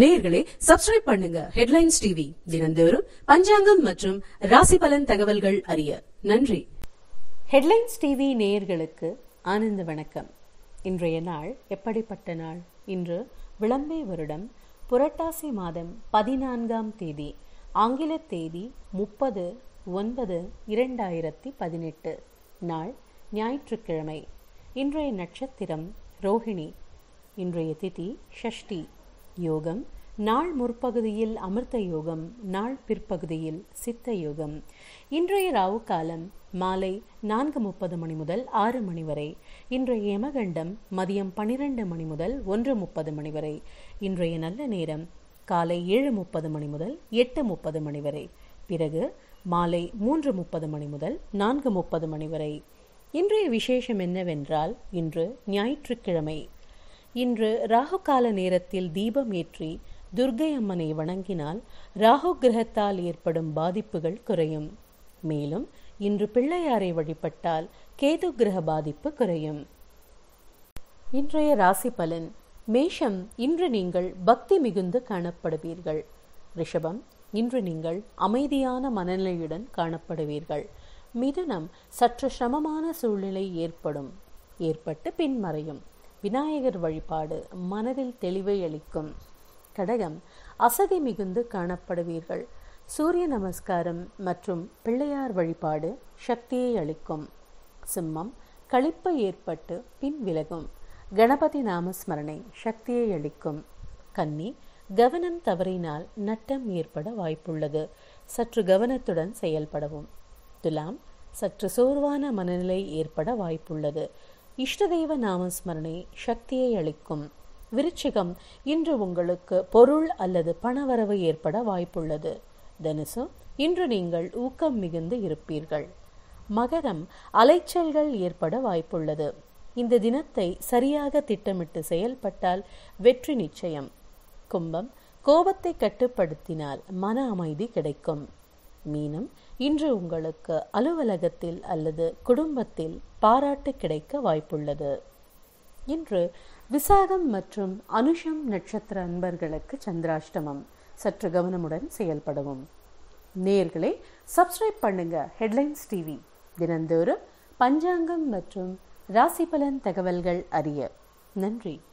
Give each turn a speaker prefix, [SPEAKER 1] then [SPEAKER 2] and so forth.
[SPEAKER 1] நேயர்களே சப்ஸ்கிரைப் பண்ணுங்க headlines TV தினந்தோறும் பஞ்சாங்கம் மற்றும் ராசி பலன் தகவல்கள் அறிய நன்றி
[SPEAKER 2] ஹெட்லைன்ஸ் டிவி நேயர்களுக்கு ஆனந்த வணக்கம் இன்றைய நாள் எப்படிப்பட்ட நாள் இன்று விளம்பே வருடம் புரட்டாசி மாதம் பதினான்காம் தேதி ஆங்கில தேதி முப்பது ஒன்பது இரண்டாயிரத்தி பதினெட்டு நாள் ஞாயிற்றுக்கிழமை இன்றைய நட்சத்திரம் ரோஹிணி இன்றைய திதி ஷஷ்டி யோகம் நாள் முற்பகுதியில் அமிர்த யோகம் நாள் பிற்பகுதியில் சித்த யோகம் இன்றைய ராவு காலம் மாலை நான்கு முப்பது மணி முதல் ஆறு மணி வரை இன்றைய யமகண்டம் மதியம் பனிரெண்டு மணி முதல் ஒன்று முப்பது மணி வரை இன்றைய நல்ல நேரம் காலை ஏழு முப்பது மணி முதல் எட்டு முப்பது மணி வரை பிறகு மாலை மூன்று முப்பது மணி முதல் நான்கு முப்பது மணி வரை இன்றைய விசேஷம் என்னவென்றால் இன்று ஞாயிற்றுக்கிழமை இன்று ராகு கால நேரத்தில் தீபம் ஏற்றி துர்கை அம்மனை வணங்கினால் ராகு கிரகத்தால் ஏற்படும் பாதிப்புகள் குறையும் மேலும் இன்று பிள்ளையாரை வழிபட்டால் கேது கிரக பாதிப்பு குறையும் இன்றைய ராசி பலன் மேஷம் இன்று நீங்கள் பக்தி மிகுந்து காணப்படுவீர்கள் ரிஷபம் இன்று நீங்கள் அமைதியான மனநிலையுடன் காணப்படுவீர்கள் மிதுனம் சற்று சிரமமான சூழ்நிலை ஏற்படும் ஏற்பட்டு பின்மறையும் விநாயகர் வழிபாடு மனதில் தெளிவை அளிக்கும் கடகம் அசதி மிகுந்து காணப்படுவீர்கள் சூரிய நமஸ்காரம் மற்றும் பிள்ளையார் வழிபாடு சக்தியை அளிக்கும் சிம்மம் களிப்பு ஏற்பட்டு பின் விலகும் கணபதி நாமஸ்மரணை சக்தியை அளிக்கும் கன்னி கவனம் தவறினால் நட்டம் ஏற்பட வாய்ப்புள்ளது சற்று கவனத்துடன் செயல்படவும் துலாம் சற்று சோர்வான மனநிலை ஏற்பட வாய்ப்புள்ளது இஷ்டதெய்வ நாமஸ்மரணை சக்தியை அளிக்கும் விருச்சிகம் இன்று உங்களுக்கு பொருள் அல்லது பணவரவு ஏற்பட வாய்ப்புள்ளது தனுசு இன்று நீங்கள் ஊக்கம் மிகுந்து இருப்பீர்கள் மகரம் அலைச்சல்கள் ஏற்பட வாய்ப்புள்ளது இந்த தினத்தை சரியாக திட்டமிட்டு செயல்பட்டால் வெற்றி நிச்சயம் கும்பம் கோபத்தை கட்டுப்படுத்தினால் மன அமைதி கிடைக்கும் மீனம் இன்று உங்களுக்கு அலுவலகத்தில் அல்லது குடும்பத்தில் பாராட்டு கிடைக்க வாய்ப்புள்ளது இன்று விசாகம் மற்றும் அனுஷம் நட்சத்திர அன்பர்களுக்கு சந்திராஷ்டமம் சற்று கவனமுடன் செயல்படவும் நேர்களே சப்ஸ்கிரைப் பண்ணுங்க ஹெட்லைன்ஸ் டிவி தினந்தோறும் பஞ்சாங்கம் மற்றும் ராசி பலன் தகவல்கள் அறிய நன்றி